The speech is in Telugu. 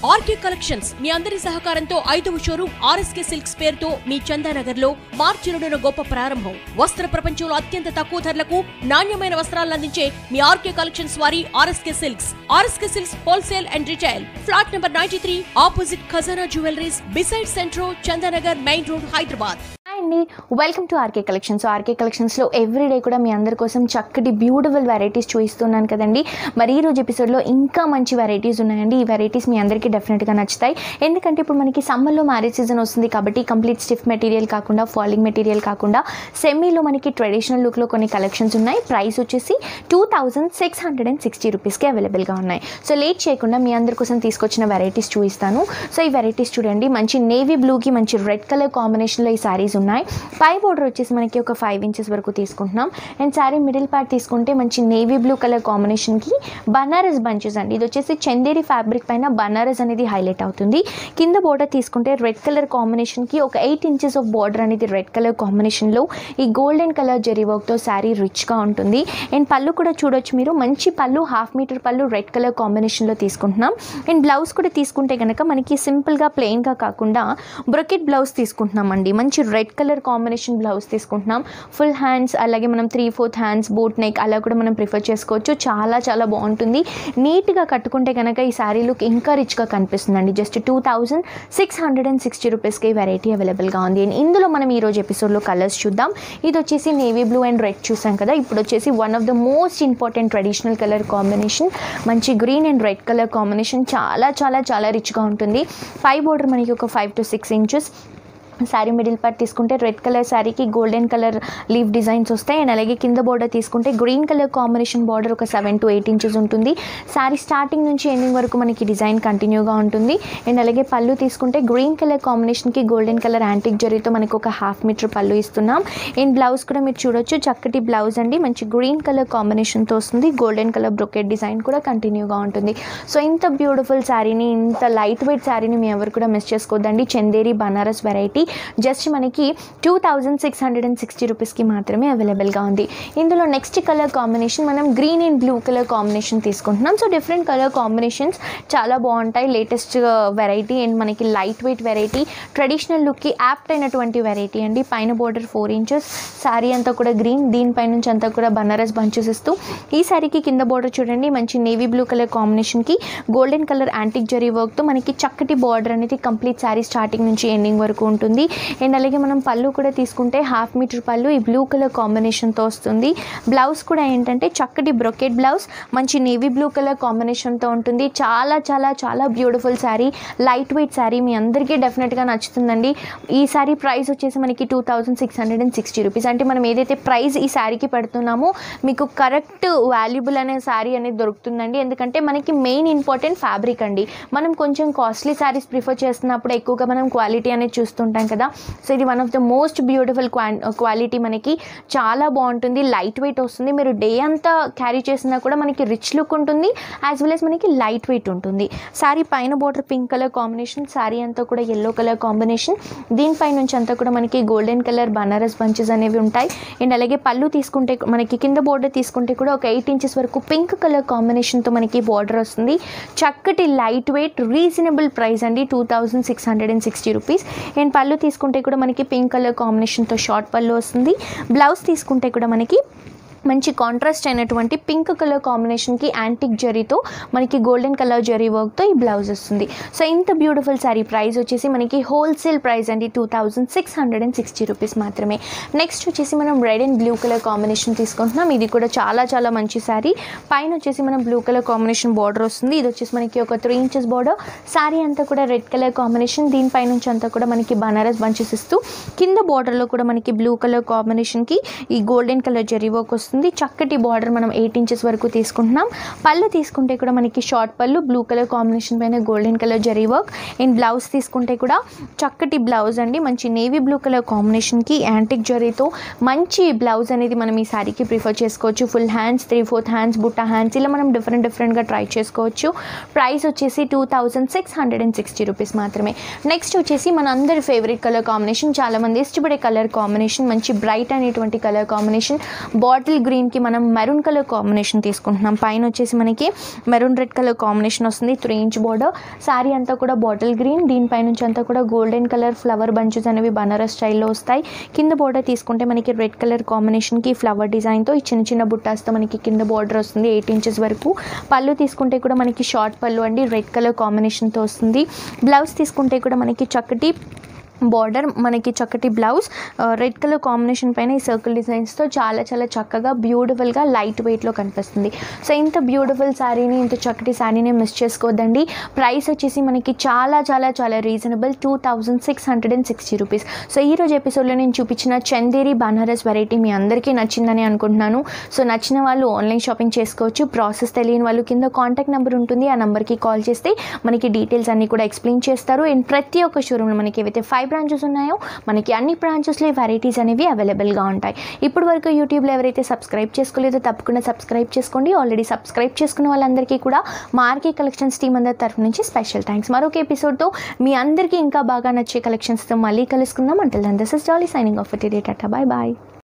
ఆర్కే కలెక్షన్స్ మీ అందరి సహకారంతో ఐదవ షోరూమ్ ఆర్ఎస్కే సిల్క్స్ పేరుతో మీ చందానగర్ లో మార్చి రెండున గొప్ప ప్రారంభం వస్త్ర ప్రపంచంలో అత్యంత తక్కువ ధరలకు నాణ్యమైన వస్త్రాలను అందించే మీ ఆర్కే కలెక్షన్స్ వారి RSK silks RSK silks wholesale and retail flat number ninety three opposite Khazana jewelleries beside Centro Chandanagar main road Hyderabad hi అండి welcome to RK collections RK కలెక్షన్స్లో ఎవ్రీడే కూడా మీ అందరి కోసం చక్కటి బ్యూటిఫుల్ వెరైటీస్ చూపిస్తున్నాను కదండి మరి ఈ రోజు ఎపిసోడ్లో ఇంకా మంచి వెరైటీస్ ఉన్నాయండి ఈ వెరైటీస్ మీ అందరికీ డెఫినెట్గా నచ్చుతాయి ఎందుకంటే ఇప్పుడు మనకి సమ్మర్లో మ్యారేజ్ సీజన్ వస్తుంది కాబట్టి కంప్లీట్ స్టిఫ్ మెటీరియల్ కాకుండా ఫాలింగ్ మెటీరియల్ కాకుండా సెమీలో మనకి ట్రెడిషనల్ లుక్లో కొన్ని కలెక్షన్స్ ఉన్నాయి ప్రైస్ వచ్చేసి two thousand six hundred and sixty రూపీస్కి అవైలబుల్గా ఉన్నాయి సో లేట్ చేయకుండా మీ అందరి కోసం తీసుకొచ్చిన వెరైటీస్ చూపిస్తాను సో ఈ వెరైటీస్ చూడండి మంచి నేవీ బ్లూకి మంచి రెడ్ కలర్ కాంబినేషన్లో ఈ శారీస్ ఉన్నాయి పై బోర్డర్ వచ్చేసి మనకి ఒక ఫైవ్ ఇంచెస్ వరకు తీసుకుంటున్నాం అండ్ శారీ మిడిల్ పార్ట్ తీసుకుంటే మంచి నేవీ బ్లూ కలర్ కాంబినేషన్కి బనారస్ బంచెస్ అండి ఇది వచ్చేసి చందేరి ఫ్యాబ్రిక్ పైన బనారస్ అనేది హైలైట్ అవుతుంది కింద బోర్డర్ తీసుకుంటే రెడ్ కలర్ కాంబినేషన్కి ఒక ఎయిట్ ఇంచెస్ ఆఫ్ బార్డర్ అనేది రెడ్ కలర్ కాంబినేషన్లో ఈ గోల్డెన్ కలర్ జెరీ వర్క్తో శారీ రిచ్గా ఉంటుంది అండ్ పళ్ళు కూడా చూడొచ్చు మీరు మంచి పళ్ళు హాఫ్ మీటర్ పళ్ళు రెడ్ కలర్ కాంబినేషన్లో తీసుకుంటున్నాం అండ్ బ్లౌజ్ కూడా తీసుకుంటే కనుక మనకి సింపుల్గా ప్లెయిన్గా కాకుండా బ్రొకెట్ బ్లౌజ్ తీసుకుంటున్నాం అండి మంచి రెడ్ కలర్ కాంబినేషన్ బ్లౌజ్ తీసుకుంటున్నాం ఫుల్ హ్యాండ్స్ అలాగే మనం three fourth hands boat neck అలా కూడా మనం ప్రిఫర్ చేసుకోవచ్చు చాలా చాలా బాగుంటుంది నీట్గా కట్టుకుంటే కనుక ఈ శారీ లుక్ ఇంకా రిచ్గా కనిపిస్తుందండి just two thousand six hundred and sixty రూపీస్కి ఈ వెరైటీ అవైలబుల్గా ఉంది అండ్ ఇందులో మనం ఈరోజు ఎపిసోడ్లో కలర్స్ చూద్దాం ఇది వచ్చేసి నేవీ బ్లూ అండ్ రెడ్ చూసాం కదా ఇప్పుడు వచ్చేసి one of the most important traditional colour combination మంచి green and red colour combination చాలా చాలా చాలా రిచ్గా ఉంటుంది పై బోర్డర్ మనకి ఒక five to six inches sari middle part తీసుకుంటే రెడ్ కలర్ శారీకి గోల్డెన్ కలర్ లీవ్ డిజైన్స్ వస్తాయి అండ్ అలాగే కింద బోర్డర్ తీసుకుంటే గ్రీన్ కలర్ కాంబినేషన్ బార్డర్ ఒక సెవెన్ టు ఎయిట్ ఇంచెస్ ఉంటుంది శారీ స్టార్టింగ్ నుంచి ఎండింగ్ వరకు మనకి డిజైన్ కంటిన్యూగా ఉంటుంది అండ్ అలాగే పళ్ళు తీసుకుంటే గ్రీన్ కలర్ కాంబినేషన్కి గోల్డెన్ కలర్ యాంటిక్ జరీతో మనకి ఒక హాఫ్ మీటర్ పళ్ళు ఇస్తున్నాం అండ్ బ్లౌజ్ కూడా మీరు చూడొచ్చు చక్కటి బ్లౌజ్ అండి మంచి గ్రీన్ కలర్ కాంబినేషన్తో వస్తుంది గోల్డెన్ కలర్ బ్రొకెట్ డిజైన్ కూడా కంటిన్యూగా ఉంటుంది సో ఇంత బ్యూటిఫుల్ శారీని ఇంత లైట్ వెయిట్ శారీని మీ ఎవరు కూడా మిస్ చేసుకోవద్దండి చందేరి బనారస్ వెరైటీ జస్ట్ మనకి two thousand six hundred and sixty రూపీస్కి మాత్రమే అవైలబుల్గా ఉంది ఇందులో నెక్స్ట్ కలర్ కాంబినేషన్ మనం green and blue colour combination తీసుకుంటున్నాం సో డిఫరెంట్ కలర్ కాంబినేషన్స్ చాలా బాగుంటాయి లేటెస్ట్ వెరైటీ అండ్ మనకి లైట్ వెయిట్ వెరైటీ ట్రెడిషనల్ లుక్కి యాప్ట్ అయినటువంటి వెరైటీ అండి పైన బోర్డర్ ఫోర్ ఇంచెస్ శారీ అంతా కూడా గ్రీన్ దీనిపై నుంచి అంతా కూడా బనారస్ బంచెస్ ఇస్తూ ఈ శారీకి కింద బోర్డర్ చూడండి మంచి నేవీ బ్లూ కలర్ కాంబినేషన్కి గోల్డెన్ కలర్ యాంటిక్ జరీ వర్క్తో మనకి చక్కటి బార్డర్ అనేది కంప్లీట్ శారీ స్టార్టింగ్ నుంచి ఎండింగ్ వరకు ఉంటుంది అండ్ అలాగే మనం పళ్ళు కూడా తీసుకుంటే హాఫ్ మీటర్ పళ్ళు ఈ బ్లూ కలర్ కాంబినేషన్తో వస్తుంది బ్లౌజ్ కూడా ఏంటంటే చక్కటి బ్రొకెట్ బ్లౌజ్ మంచి నేవీ బ్లూ కలర్ కాంబినేషన్తో ఉంటుంది చాలా చాలా చాలా beautiful sari light weight sari మీ అందరికీ డెఫినెట్గా నచ్చుతుందండి ఈ శారీ ప్రైస్ వచ్చేసి మనకి two thousand six hundred and sixty rupees అంటే మనం ఏదైతే ప్రైస్ ఈ శారీకి పెడుతున్నామో మీకు కరెక్ట్ వాల్యుబుల్ అనే శారీ అనేది దొరుకుతుందండి ఎందుకంటే మనకి మెయిన్ ఇంపార్టెంట్ ఫ్యాబ్రిక్ అండి మనం కొంచెం కాస్ట్లీ శారీస్ ప్రిఫర్ చేస్తున్నప్పుడు ఎక్కువగా మనం క్వాలిటీ అనేది చూస్తుంటాం కదా సో ఇది one of the most beautiful quality మనకి చాలా బాగుంటుంది లైట్ వెయిట్ వస్తుంది మీరు డే అంతా క్యారీ చేసినా కూడా మనకి రిచ్ లుక్ ఉంటుంది యాజ్ వెల్ as మనకి లైట్ వెయిట్ ఉంటుంది శారీ పైన border pink colour combination sari అంతా కూడా ఎల్లో కలర్ కాంబినేషన్ దీనిపై నుంచి అంతా కూడా మనకి గోల్డెన్ కలర్ బనారస్ బంచెస్ అనేవి ఉంటాయి అండ్ అలాగే పళ్ళు తీసుకుంటే మనకి కింద బోర్డర్ తీసుకుంటే కూడా ఒక ఎయిట్ ఇంచెస్ వరకు పింక్ కలర్ కాంబినేషన్తో మనకి బార్డర్ వస్తుంది చక్కటి లైట్ వెయిట్ రీజనబుల్ ప్రైస్ అండి two thousand six hundred and sixty rupees and పళ్ళు తీసుకుంటే కూడా మనకి పింక్ కలర్ కాంబినేషన్తో షార్ట్ పళ్ళు వస్తుంది బ్లౌజ్ తీసుకుంటే కూడా మనకి మంచి కాంట్రాస్ట్ అయినటువంటి పింక్ కలర్ కాంబినేషన్కి యాంటిక్ జరీతో మనకి గోల్డెన్ కలర్ జరీ వర్క్తో ఈ బ్లౌజ్ వస్తుంది సో ఇంత బ్యూటిఫుల్ శారీ ప్రైస్ వచ్చేసి మనకి హోల్సేల్ ప్రైస్ అండి two thousand six hundred and sixty rupees మాత్రమే నెక్స్ట్ వచ్చేసి మనం red and blue colour combination తీసుకుంటున్నాం ఇది కూడా చాలా చాలా మంచి శారీ పైన వచ్చేసి మనం బ్లూ కలర్ కాంబినేషన్ బార్డర్ వస్తుంది ఇది వచ్చేసి మనకి ఒక త్రీ ఇంచెస్ బార్డర్ శారీ అంతా కూడా రెడ్ కలర్ కాంబినేషన్ దీనిపై నుంచి అంతా కూడా మనకి బనారస్ బంచెస్ ఇస్తూ కింద బార్డర్లో కూడా మనకి బ్లూ కలర్ కాంబినేషన్కి ఈ గోల్డెన్ కలర్ జరీ వర్క్ వస్తుంది చక్కటి బార్డర్ మనం ఎయిట్ ఇంచెస్ వరకు తీసుకుంటున్నాం పళ్ళు తీసుకుంటే కూడా మనకి షార్ట్ పళ్ళు బ్లూ కలర్ కాంబినేషన్ పైన golden colour zari work and blouse తీసుకుంటే కూడా చక్కటి బ్లౌజ్ అండి మంచి నేవీ బ్లూ కలర్ కాంబినేషన్కి యాంటిక్ జరీతో మంచి బ్లౌజ్ అనేది మనం ఈ శారీకి ప్రిఫర్ చేసుకోవచ్చు full hands three fourth hands బుట్ట హ్యాండ్స్ ఇలా మనం డిఫరెంట్ డిఫరెంట్గా ట్రై చేసుకోవచ్చు ప్రైస్ వచ్చేసి two thousand six hundred and sixty rupees మాత్రమే నెక్స్ట్ వచ్చేసి మన అందరి ఫేవరెట్ కలర్ కాంబినేషన్ చాలామంది ఇష్టపడే కలర్ కాంబినేషన్ మంచి బ్రైట్ అనేటువంటి కలర్ కాంబినేషన్ బాటిల్ గ్రీన్కి మనం మెరూన్ కలర్ కాంబినేషన్ తీసుకుంటున్నాం పైన వచ్చేసి మనకి మెరూన్ రెడ్ కలర్ కాంబినేషన్ వస్తుంది త్రీ ఇంచ్ బార్డర్ శారీ అంతా కూడా బాటిల్ గ్రీన్ దీనిపై నుంచి అంతా కూడా గోల్డెన్ కలర్ ఫ్లవర్ బంచెస్ అనేవి బనారస్ స్టైల్లో వస్తాయి కింద బార్డర్ తీసుకుంటే మనకి రెడ్ కలర్ కాంబినేషన్కి ఫ్లవర్ డిజైన్తో ఈ చిన్న చిన్న బుట్టాస్తో మనకి కింద బార్డర్ వస్తుంది ఎయిట్ ఇంచెస్ వరకు పళ్ళు తీసుకుంటే కూడా మనకి షార్ట్ పళ్ళు అండి రెడ్ కలర్ కాంబినేషన్తో వస్తుంది బ్లౌజ్ తీసుకుంటే కూడా మనకి చక్కటి బార్డర్ మనకి చక్కటి బ్లౌజ్ రెడ్ కలర్ కాంబినేషన్ పైన ఈ సర్కిల్ డిజైన్స్తో చాలా చాలా చక్కగా బ్యూటిఫుల్గా లైట్ వెయిట్లో కనిపిస్తుంది సో ఇంత బ్యూటిఫుల్ శారీని ఇంత చక్కటి శారీని మిస్ చేసుకోవద్దండి ప్రైస్ వచ్చేసి మనకి చాలా చాలా చాలా reasonable two thousand six hundred and sixty rupees so ఈ రోజు ఎపిసోడ్లో నేను చూపించిన చందేరి బనారస్ వెరైటీ మీ అందరికీ నచ్చిందని అనుకుంటున్నాను సో నచ్చిన వాళ్ళు ఆన్లైన్ షాపింగ్ చేసుకోవచ్చు ప్రాసెస్ తెలియని వాళ్ళు కింద కాంటాక్ట్ నెంబర్ ఉంటుంది ఆ నెంబర్కి కాల్ చేస్తే మనకి డీటెయిల్స్ అన్నీ కూడా ఎక్స్ప్లెయిన్ చేస్తారు అండ్ ప్రతి ఒక్క షోరూంలో మనకి ఏవైతే ఫైవ్ బ్రాంచెస్ ఉన్నాయో మనకి అన్ని బ్రాంచెస్లో ఈ వెరైటీస్ అనేవి అవైలబుల్గా ఉంటాయి ఇప్పుడు వరకు యూట్యూబ్లో ఎవరైతే సబ్స్క్రైబ్ చేసుకోలేదో తప్పకుండా సబ్స్క్రైబ్ చేసుకోండి ఆల్రెడీ సబ్స్క్రైబ్ చేసుకున్న వాళ్ళందరికీ కూడా మార్కే కలెక్షన్స్ టీమ్ అందరి తరఫు నుంచి స్పెషల్ థ్యాంక్స్ మరొక ఎపిసోడ్తో మీ అందరికీ ఇంకా బాగా నచ్చే కలెక్షన్స్తో మళ్ళీ కలుసుకుందాం అంటే this is jolly signing off tata bye bye